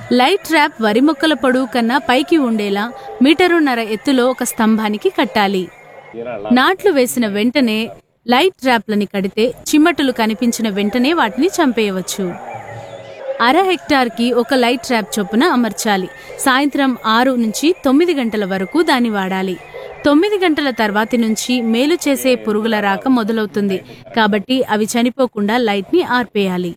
light trap వరి మొక్కల పొడవు కన్నా పైకి ఉండేలా మీటరున్నర ఎత్తులో ఒక స్తంభానికి కట్టాలి నాట్లు వేసిన వెంటనే లైట్ ట్రాప్లని కడితే చిమ్మటలు కనిపించిన వెంటనే వాటిని చంపేయవచ్చు అర హెక్టార్కి ఒక లైట్ ట్రాప్ చొప్పున అమర్చాలి సాయంత్రం ఆరు నుంచి తొమ్మిది గంటల వరకు దాన్ని వాడాలి తొమ్మిది గంటల తర్వాతి నుంచి మేలు చేసే పురుగుల రాక మొదలవుతుంది కాబట్టి అవి చనిపోకుండా లైట్ని ఆర్పేయాలి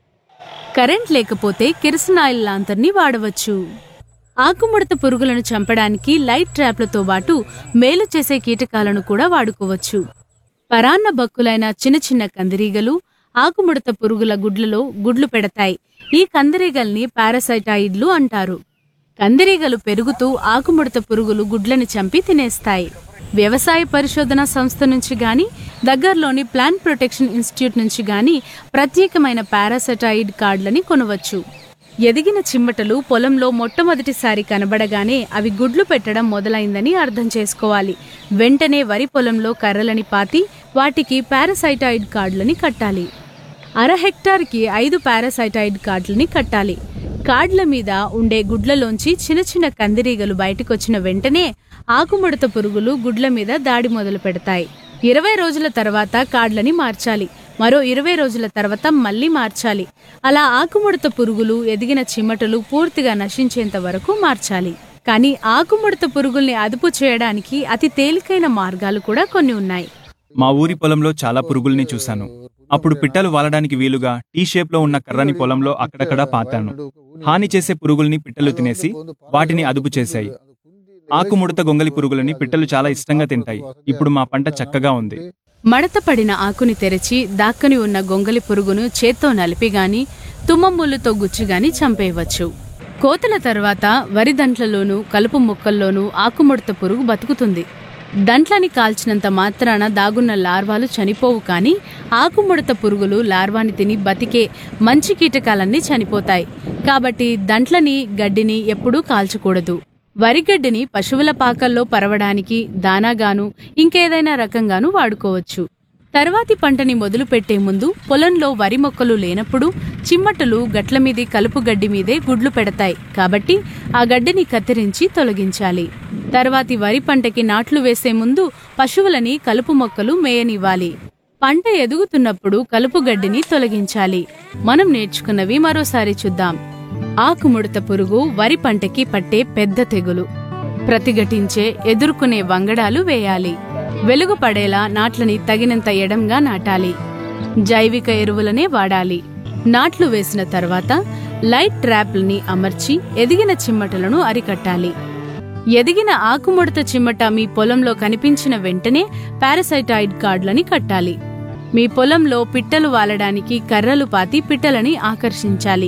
కరెంట్ లేకపోతే కిరసనాయిల్ లాంతర్ని వాడవచ్చు ఆకుముడత పురుగులను చంపడానికి లైట్ ట్రాప్లతో పాటు మేలు చేసే కీటకాలను కూడా వాడుకోవచ్చు పరాన్న బక్కులైన చిన్న చిన్న కందిరీగలు ఆకుముడత పురుగుల గుడ్లలో గుడ్లు పెడతాయి ఈ కందిరీగల్ని పారాసైటాయిడ్లు అంటారు కందిరీగలు పెరుగుతూ ఆకుముడత పురుగులు గుడ్లను చంపి తినేస్తాయి వ్యవసాయ పరిశోధన సంస్థ నుంచి గాని దగ్గరలోని ప్లాంట్ ప్రొటెక్షన్ ఇన్స్టిట్యూట్ నుంచి గాని ప్రత్యేకమైన పారాసైటాయిడ్ కార్డులని కొనవచ్చు ఎదిగిన చిమ్మటలు పొలంలో మొట్టమొదటిసారి కనబడగానే అవి గుడ్లు పెట్టడం మొదలైందని అర్థం చేసుకోవాలి వెంటనే వరి పొలంలో కర్రలని పాతి వాటికి పారాసైటాయిడ్ కార్డులని కట్టాలి అర హెక్టార్కి ఐదు పారాసైటాయిడ్ కార్డులని కట్టాలి కార్డుల మీద ఉండే గుడ్లలోంచి చిన్న చిన్న కందిరీగలు బయటకొచ్చిన వెంటనే ఆకుముడత పురుగులు గుడ్ల మీద దాడి మొదలు పెడతాయి ఇరవై రోజుల తర్వాత కార్డులని మార్చాలి మరో ఇరవై రోజుల తర్వాత మళ్ళీ మార్చాలి అలా ఆకుముడత పురుగులు ఎదిగిన చిమ్మటలు పూర్తిగా నశించేంత వరకు మార్చాలి కానీ ఆకుముడత పురుగుల్ని అదుపు చేయడానికి అతి తేలికైన మార్గాలు కూడా కొన్ని ఉన్నాయి మా ఊరి పొలంలో చాలా పురుగుల్ని చూశాను అప్పుడు పిట్టలు వాలడానికి వీలుగా టీ షేప్ లో ఉన్న కర్రని పొలంలో అక్కడక్కడా పాతాను హాని చేసే పురుగుల్ని పిట్టలు తినేసి వాటిని అదుపు చేశాయి ఆకుముడత గొంగలి పురుగులని పిట్టలు చాలా ఇష్టంగా తింటాయి ఇప్పుడు మా పంట చక్కగా ఉంది మడత పడిన ఆకుని తెరచి దాక్కని ఉన్న గొంగలి పురుగును చేత్తో నలిపి గాని తుమ్మముళ్ళుతో గుచ్చిగాని చంపేయవచ్చు కోతల తర్వాత వరి దంట్లలోనూ కలుపు మొక్కల్లోనూ ఆకుముడత పురుగు బతుకుతుంది దంట్లని కాల్చినంత మాత్రాన దాగున్న లార్వాలు చనిపోవు కానీ ఆకుముడత పురుగులు లార్వాని తిని బతికే మంచి కీటకాలన్నీ చనిపోతాయి కాబట్టి దంట్లని గడ్డిని ఎప్పుడూ కాల్చకూడదు వరిగడ్డిని పశువుల పాకల్లో పరవడానికి దానాగాను ఇంకేదైనా రకంగాను వాడుకోవచ్చు తర్వాతి పంటని మొదలు పెట్టే ముందు పొలంలో వరి మొక్కలు లేనప్పుడు చిమ్మటలు గట్ల మీది కలుపు గడ్డి మీదే గుడ్లు పెడతాయి కాబట్టి ఆ గడ్డిని కత్తిరించి తొలగించాలి తర్వాతి వరి పంటకి నాట్లు వేసే ముందు పశువులని కలుపు మొక్కలు మేయనివ్వాలి పంట ఎదుగుతున్నప్పుడు కలుపు గడ్డిని తొలగించాలి మనం నేర్చుకున్నవి మరోసారి చూద్దాం ఆకుముడత పురుగు వరి పంటకి పట్టే పెద్ద తెగులు ప్రతిఘటించే ఎదుర్కొనే వంగడాలు వేయాలి వెలుగు పడేలా నాట్లని తగినంత ఎడంగా నాటాలి జైవిక ఎరువులనే వాడాలి నాట్లు వేసిన తర్వాత లైట్ ట్రాప్లని అమర్చి ఎదిగిన చిమ్మటలను అరికట్టాలి ఎదిగిన ఆకుముడత చిమ్మట మీ పొలంలో కనిపించిన వెంటనే పారాసైటాయిడ్ కార్డులని కట్టాలి మీ పొలంలో పిట్టలు వాలడానికి కర్రలు పాతి పిట్టలని ఆకర్షించాలి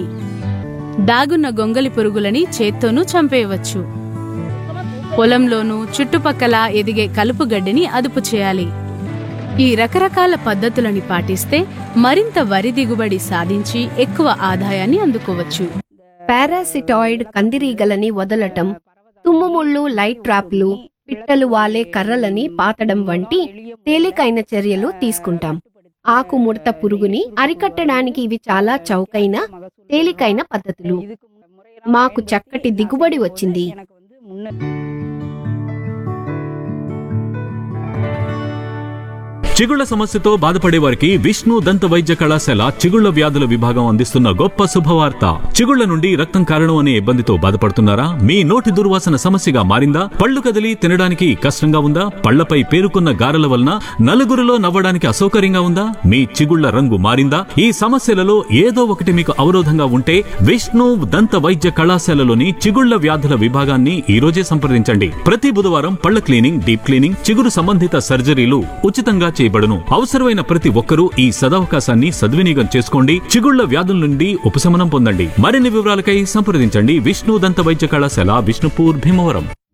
దాగున్న గొంగలి పురుగులని చేత్తోనూ చంపేయవచ్చు పొలంలోనూ చుట్టుపక్కల ఎదిగే కలుపు గడ్డిని అదుపు చేయాలి ఈ రకరకాల పద్ధతులని పాటిస్తే మరింత వరి దిగుబడి సాధించి ఎక్కువ ఆదాయాన్ని అందుకోవచ్చు పారాసిటాయిడ్ కందిరీగలని వదలటం తుమ్ముముళ్ళు లైట్ ట్రాప్లు పిట్టలు వాలే కర్రలని పాతడం వంటి తేలికైన చర్యలు తీసుకుంటాం ఆకు ముడత పురుగుని అరికట్టడానికి ఇవి చాలా చౌకైన తేలికైన పద్ధతులు మాకు చక్కటి దిగుబడి వచ్చింది చిగుళ్ల సమస్యతో బాధపడే వారికి విష్ణు దంత వైద్య కళాశాల చిగుళ్ల వ్యాధుల విభాగం అందిస్తున్న గొప్ప శుభవార్త చిగుళ్ల నుండి రక్తం కారణం అనే ఇబ్బందితో బాధపడుతున్నారా మీ నోటి దుర్వాసన సమస్యగా మారిందా పళ్ళు కదిలి తినడానికి కష్టంగా ఉందా పళ్లపై పేరుకున్న గారెల వలన నలుగురిలో నవ్వడానికి అసౌకర్యంగా ఉందా మీ చిగుళ్ల రంగు మారిందా ఈ సమస్యలలో ఏదో ఒకటి మీకు అవరోధంగా ఉంటే విష్ణు దంత వైద్య కళాశాలలోని చిగుళ్ల వ్యాధుల విభాగాన్ని ఈ రోజే సంప్రదించండి ప్రతి బుధవారం పళ్ల క్లీనింగ్ డీప్ క్లీనింగ్ చిగురు సంబంధిత సర్జరీలు ఉచితంగా చేయబడును అవసరమైన ప్రతి ఒక్కరూ ఈ సదవకాశాన్ని సద్వినియోగం చేసుకోండి చిగుళ్ల వ్యాధుల నుండి ఉపశమనం పొందండి మరిన్ని వివరాలకై సంప్రదించండి విష్ణు దంత వైద్య కళాశాల విష్ణుపూర్ భీమవరం